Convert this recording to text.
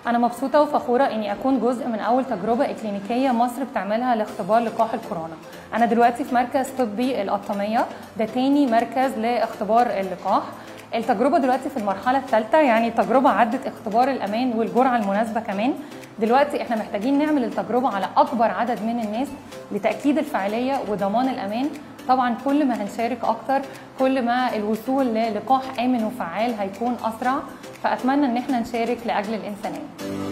أنا مبسوطة وفخورة إني أكون جزء من أول تجربة إكلينيكية مصر بتعملها لاختبار لقاح الكورونا. أنا دلوقتي في مركز طبي القطامية، ده تاني مركز لاختبار اللقاح. التجربة دلوقتي في المرحلة الثالثة يعني تجربة عدت اختبار الأمان والجرعة المناسبة كمان. دلوقتي احنا محتاجين نعمل التجربة على أكبر عدد من الناس لتأكيد الفعالية وضمان الأمان. طبعا كل ما هنشارك أكتر كل ما الوصول للقاح آمن وفعال هيكون أسرع فأتمنى إن احنا نشارك لأجل الإنسانية.